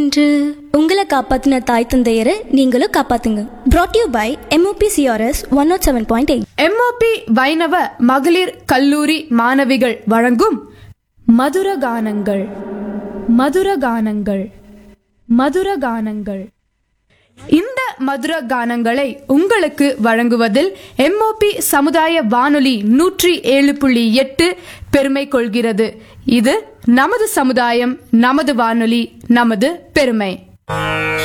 இன்று உங்களை காப்பாத்தின தாய் தந்தையரை நீங்களும் காப்பாத்துங்க brought you by MOP CRS one nought seven point eight MOP வைணவ மகளிர் கல்லூரி மாணவிகள் வழங்கும் மதுரகானங்கள் மதுரகானங்கள் மதுரகானங்கள் இந்த மதுர கானங்களை உங்களுக்கு வழங்குவதில் எம்ஓபி சமுதாய வானொலி நூற்றி ஏழு புள்ளி எட்டு பெருமை கொள்கிறது இது நமது சமுதாயம் நமது வானொலி நமது பெருமை